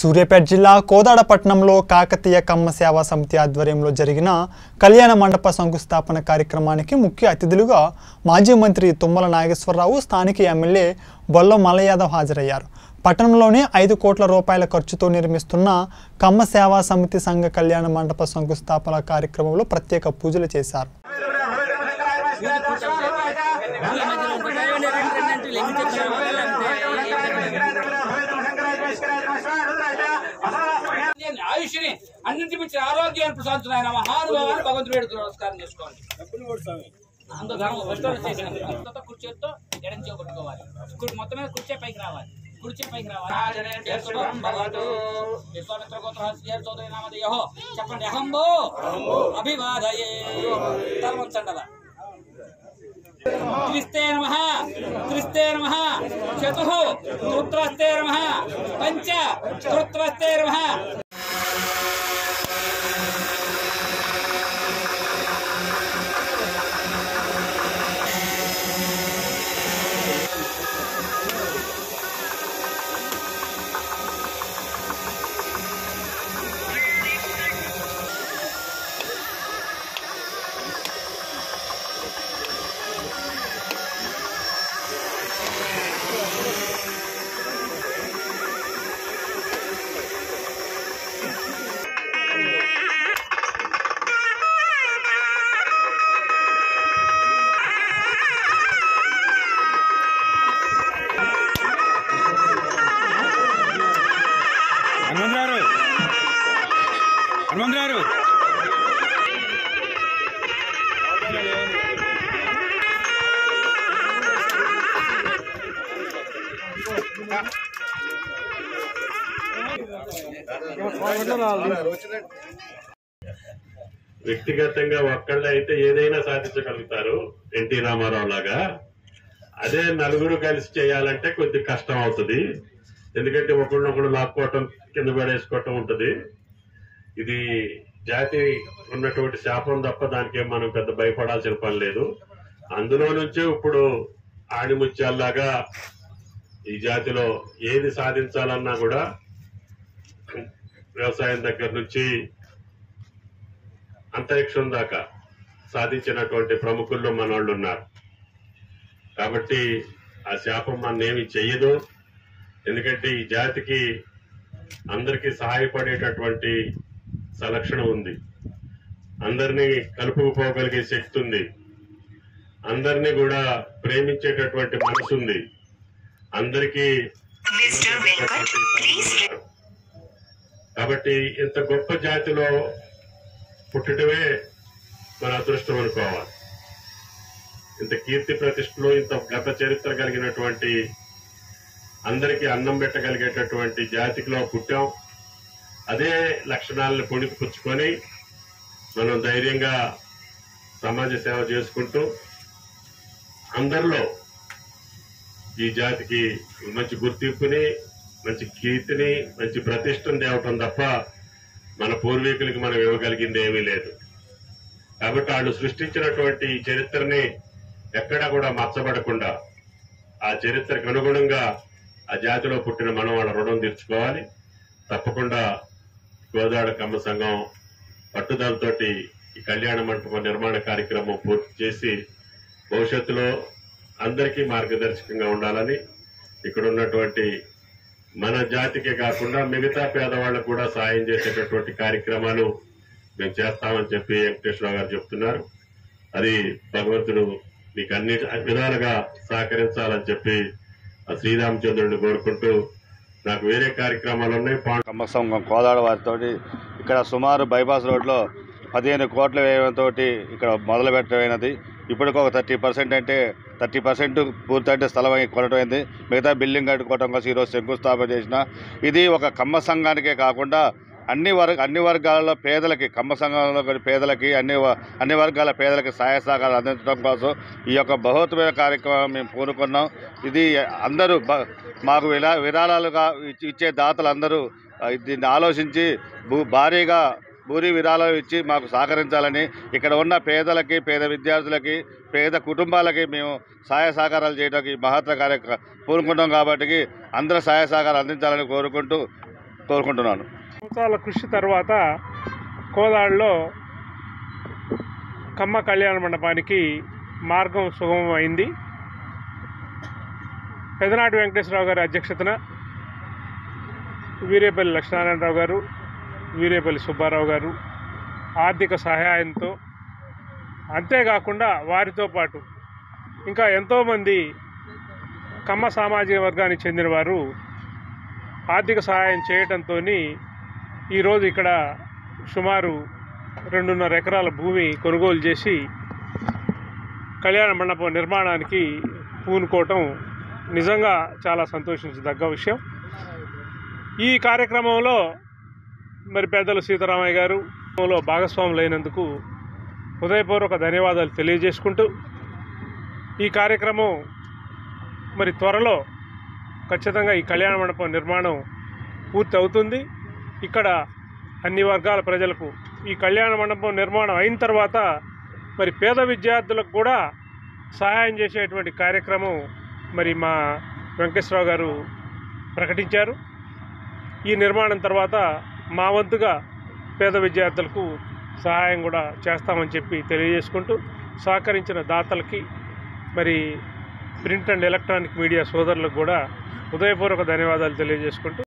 సూర్యాపేట జిల్లా కోదాడ పట్టణంలో కాకతీయ కమ్మ సేవా సమితి ఆధ్వర్యంలో జరిగిన కళ్యాణ మండప శంకుస్థాపన కార్యక్రమానికి ముఖ్య అతిథులుగా మాజీ మంత్రి తుమ్మల నాగేశ్వరరావు స్థానిక ఎమ్మెల్యే బొల్ల మల్లయాదవ్ హాజరయ్యారు పట్టణంలోని ఐదు కోట్ల రూపాయల ఖర్చుతో నిర్మిస్తున్న కమ్మ సేవా సమితి సంఘ కళ్యాణ మండప శంకుస్థాపన కార్యక్రమంలో ప్రత్యేక పూజలు చేశారు ఆయుష్ని అన్నింటి మించిన ఆరోగ్యాన్ని ప్రసాదించిన ఆయన మహానుభావాన్ని భగవంతుడు వేడుకు నమస్కారం చేసుకోండి అందరూ ధనం రెస్టారెంట్ చేసినాం అంతా కుర్చీతో ఎడం చేయ కొట్టుకోవాలి కుడి మొత్తం మీద కుర్చీ పైకి రావాలి కుర్చీ పైకి రావాలి శుభం భవతు. విశ్వామిత్ర గోత్ర చౌదరి నామధేయో చెప్పండి అహంబో అభివాదయే ధర్మంచండి అలా త్రిస్తే నమ త్రిస్తే నమ చతు త్రుత్రస్తే నమ పంచ త్రుత్రస్తే నమ హనుమంత్ గారు హనుమంత్ గారు వ్యక్తిగతంగా ఒక్కళ్ళే అయితే ఏదైనా సాధించగలుగుతారు ఎన్టీ రామారావు లాగా అదే నలుగురు కలిసి చేయాలంటే కొద్ది కష్టం అవుతుంది ఎందుకంటే ఒకళ్ళనొకడు లాక్కోవటం కింద పడేసుకోవటం ఉంటది ఇది జాతి ఉన్నటువంటి శాపం తప్ప దానికి ఏం మనం పెద్ద భయపడాల్సిన పని లేదు అందులో నుంచే ఇప్పుడు ఆణిముత్యాల్లాగా ఈ జాతిలో ఏది సాధించాలన్నా కూడా వ్యవసాయం దగ్గర నుంచి అంతరిక్షం దాకా సాధించినటువంటి ప్రముఖుల్లో మనోళ్ళు ఉన్నారు కాబట్టి ఆ శాపం మననేమి చెయ్యదు ఎందుకంటే ఈ జాతికి అందరికీ సహాయపడేటటువంటి సలక్షణం ఉంది అందరినీ కలుపుకుపోగలిగే శక్తి ఉంది అందరినీ కూడా ప్రేమించేటటువంటి మనసు ఉంది అందరికీ Mr. Venkat, please కాబట్టి ఇంత గొప్ప జాతిలో పుట్టడమే మన అదృష్టం అనుకోవాలి ఇంత కీర్తి ప్రతిష్టలు ఇంత గత చరిత్ర కలిగినటువంటి అందరికీ అన్నం పెట్టగలిగేటటువంటి జాతిలో పుట్టాం అదే లక్షణాలను పుణికిపుచ్చుకొని మనం ధైర్యంగా సమాజ సేవ చేసుకుంటూ అందరిలో ఈ జాతికి మంచి గుర్తింపుని మంచి కీర్తిని మంచి ప్రతిష్టను తేవటం తప్ప మన పూర్వీకులకి మనం ఇవ్వగలిగింది ఏమీ లేదు కాబట్టి వాళ్ళు సృష్టించినటువంటి ఈ చరిత్రని ఎక్కడా కూడా మచ్చబడకుండా ఆ చరిత్రకు అనుగుణంగా ఆ జాతిలో పుట్టిన మనం వాళ్ళ రుణం తీర్చుకోవాలి తప్పకుండా గోదావరి కమ్మ సంఘం పట్టుదలతోటి ఈ కళ్యాణ మండపం నిర్మాణ కార్యక్రమం పూర్తి చేసి భవిష్యత్తులో అందరికీ మార్గదర్శకంగా ఉండాలని ఇక్కడ ఉన్నటువంటి మన జాతికే కాకుండా మిగతా పేదవాళ్ళకు కూడా సాయం చేసేటటువంటి కార్యక్రమాలు మేము చేస్తామని చెప్పి వెంకటేశ్వరరావు గారు చెప్తున్నారు అది భగవంతుడు మీకు అన్ని విధాలుగా సహకరించాలని చెప్పి ఆ శ్రీరామచంద్రుడిని కోరుకుంటూ నాకు వేరే కార్యక్రమాలు ఉన్నాయి పాండు కమ్మ సంఘం కోదాడ వారితో ఇక్కడ సుమారు బైపాస్ రోడ్లో పదిహేను కోట్ల వ్యయంతో ఇక్కడ మొదలు పెట్టమైనది ఇప్పటికి ఒక థర్టీ పర్సెంట్ అంటే థర్టీ పర్సెంట్ పూర్తయితే స్థలం అయి కొనటం అయింది మిగతా బిల్డింగ్ కట్టుకోవటం కోసం ఈరోజు శంకుస్థాపన చేసిన ఇది ఒక కమ్మ సంఘానికే కాకుండా అన్ని వర్గ అన్ని వర్గాలలో పేదలకి కమ్మ సంఘంలో కొన్ని పేదలకి అన్ని వ- అన్ని వర్గాల పేదలకి సహాయ సహకారాలు అందించడం కోసం ఈ యొక్క బహుత్తమైన కార్యక్రమం మేము పూనుకున్నాం ఇది అందరూ బ- మాకు విరా విరాళాలుగా ఇచ్చి- ఇచ్చే దాతలు అందరూ ఆ, దీన్ని ఆలోచించి భూ భారీగా భూరి విరాళాలు ఇచ్చి మాకు సహకరించాలని ఇక్కడ ఉన్న పేదలకి పేద విద్యార్థులకి పేద కుటుంబాలకి మేము సహాయ సహకారాలు చేయడానికి మహత్తర కార్యక్రమం పూనుకుంటాం కాబట్టి అందరూ సహాయ సహకారాలు అందించాలని కోరుకుంటూ కోరుకుంటున్నాను సంవత్సరాల కృషి తర్వాత కోదాడులో కమ్మ కళ్యాణ మండపానికి మార్గం సుగమం అయింది పెదనాటి వెంకటేశ్వరరావు గారి అధ్యక్షతన వీరేపల్లి లక్ష్మీనారాయణరావు గారు వీరేపల్లి సుబ్బారావు గారు ఆర్థిక సహాయంతో అంతేకాకుండా వారితో పాటు ఇంకా ఎంతోమంది కమ్మ సామాజిక వర్గానికి చెందిన వారు ఆర్థిక సహాయం చేయటంతో ఈరోజు ఇక్కడ సుమారు రెండున్నర ఎకరాల భూమి కొనుగోలు చేసి కళ్యాణ మండపం నిర్మాణానికి పూనుకోవటం నిజంగా చాలా సంతోషించదగ్గ విషయం ఈ కార్యక్రమంలో మరి పెద్దలు సీతారామయ్య గారు లో భాగస్వాములైనందుకు హృదయపూర్వక ధన్యవాదాలు తెలియజేసుకుంటూ ఈ కార్యక్రమం మరి త్వరలో ఖచ్చితంగా ఈ కళ్యాణ మండపం నిర్మాణం పూర్తి అవుతుంది ఇక్కడ అన్ని వర్గాల ప్రజలకు ఈ కళ్యాణ మండపం నిర్మాణం అయిన తర్వాత మరి పేద విద్యార్థులకు కూడా సహాయం చేసేటువంటి కార్యక్రమం మరి మా వెంకటేశ్వరరావు గారు ప్రకటించారు ఈ నిర్మాణం తర్వాత మా వంతుగా పేద విద్యార్థులకు సహాయం కూడా చేస్తామని చెప్పి తెలియజేసుకుంటూ సహకరించిన దాతలకి మరి ప్రింట్ అండ్ ఎలక్ట్రానిక్ మీడియా సోదరులకు కూడా హృదయపూర్వక ధన్యవాదాలు తెలియజేసుకుంటూ